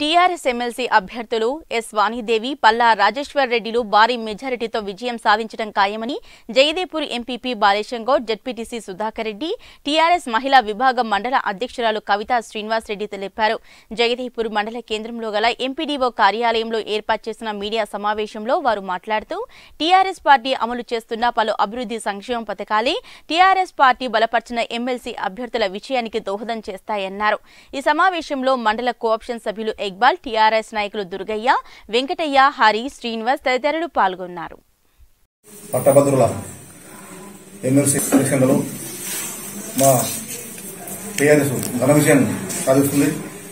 TRS MLC అభ్యర్థులు S Vanidevi Palla Rajeshwar రెడ్డిలు భారీ మెజారిటీతో విజయం సాధించడం ఖాయమని Jayadepur MPP Balesham Goud ZPTC Sudhakar Reddy TRS మహిళా విభాగం మండల అధ్యక్షురాలు కవితా శ్రీనివాస్ రెడ్డి తెలిపారు జగదేపూర్ మండల కేంద్రంలో గల ఎంపీడీఓ కార్యాలయంలో ఏర్పాటు చేసిన మీడియా సమావేశంలో వారు మాట్లాడుతూ టీఆర్ఎస్ పార్టీ అమలు చేస్తున్న పలు అభివృద్ధి సంక్షేమ పథకాలే టీఆర్ఎస్ పార్టీ బలపర్చిన ఎమ్మెల్సీ అభ్యర్థుల విజయానికి దోహదం చేస్తాయన్నారు ఈ సమావేశంలో మండల కోఆప్షన్ సభ్యులు ఇక్బాల్ టీఆర్ఎస్ నాయకులు దుర్గయ్య వెంకటయ్య హరి శ్రీనివాస్ తదితరులు పాల్గొన్నారు పట్టభద్రుల ఎమ్మెల్సీ ఎలక్షన్లలో మా టీఆర్ఎస్ ఘన విజయం సాధిస్తుంది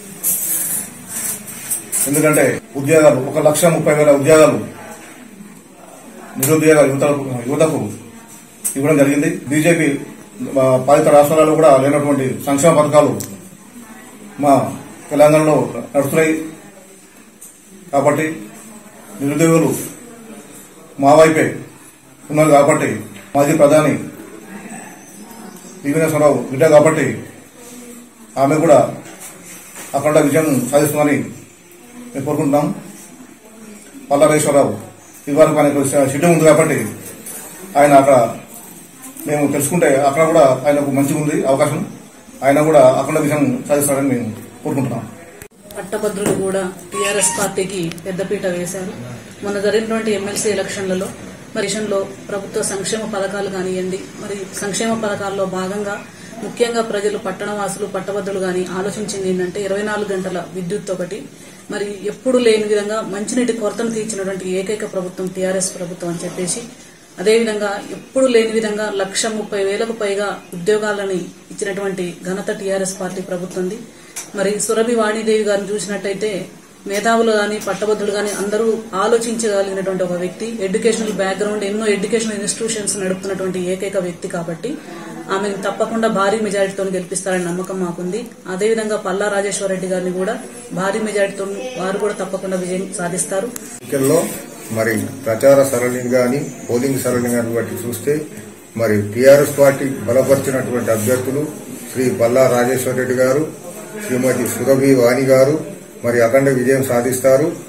ఎందుకంటే ఉద్యోగాలు ఒక లక్ష ముప్పై వేల ఉద్యోగాలు నిరుద్యోగ యువతలకు యువతకు ఇవ్వడం జరిగింది బీజేపీ మా పాలిత రాష్ట్రాలలో కూడా లేనటువంటి సంక్షేమ పథకాలు మా తెలంగాణలో నడుస్తున్నాయి కాబట్టి నిరుద్యోగులు మా వైపే ఉన్నారు కాబట్టి మాజీ ప్రధాని పివి నరసింహరావు బిడ్డ కాబట్టి ఆమె కూడా అఖండ విజయం సాధిస్తుందని మేము కోరుకుంటున్నాం పల్లారేశ్వరరావు ఇదివరకు ఆయనకు షెడ్యూల్ ఉంది కాబట్టి ఆయన అక్కడ మేము తెలుసుకుంటే అక్కడ కూడా ఆయనకు మంచిగా ఉంది అవకాశం ఆయన కూడా అఖండ విజయం సాధిస్తారని మేము కోరుకుంటున్నాం పట్టభద్రులు కూడా టీఆర్ఎస్ పార్టీకి పెద్దపీట వేశారు మొన్న జరిగినటువంటి ఎమ్మెల్సీ ఎలక్షన్లలో మరి దేశంలో ప్రభుత్వ సంక్షేమ పథకాలు కానివ్వండి మరి సంక్షేమ పథకాల్లో భాగంగా ముఖ్యంగా ప్రజలు పట్టణవాసులు పట్టభద్రులు గాని ఆలోచించింది ఏంటంటే ఇరవై నాలుగు గంటల విద్యుత్ ఒకటి మరి ఎప్పుడు లేని విధంగా మంచినీటి కొరతను తీర్చినటువంటి ఏకైక ప్రభుత్వం టీఆర్ఎస్ ప్రభుత్వం అని చెప్పేసి అదేవిధంగా ఎప్పుడు లేని విధంగా లక్ష ముప్పై వేలకు పైగా ఉద్యోగాలని ఇచ్చినటువంటి ఘనత టీఆర్ఎస్ పార్టీ ప్రభుత్వంది మరి సురభి వాణిదేవి గారిని చూసినట్టయితే మేధావులు గాని పట్టభద్రులు గాని అందరూ ఆలోచించగలిగినటువంటి ఒక వ్యక్తి ఎడ్యుకేషనల్ బ్యాక్గ్రౌండ్ ఎన్నో ఎడ్యుకేషనల్ ఇన్స్టిట్యూషన్స్ నడుపుతున్నటువంటి ఏకైక వ్యక్తి కాబట్టి ఆమెను తప్పకుండా భారీ మెజారిటీతో గెలిపిస్తారని నమ్మకం మాకుంది అదేవిధంగా పల్లా రాజేశ్వర రెడ్డి గారిని కూడా భారీ మెజారిటీతో వారు కూడా తప్పకుండా విజయం సాధిస్తారు ఎన్నికల్లో మరి ప్రచార సరళిని గాని పోలింగ్ సరళిని గాని బట్టి చూస్తే మరి టీఆర్ఎస్ పార్టీ బలపరిచినటువంటి అభ్యర్థులు శ్రీ బల్లా రాజేశ్వర రెడ్డి గారు శ్రీమతి సురభి వాణి గారు మరి అఖండ విజయం సాధిస్తారు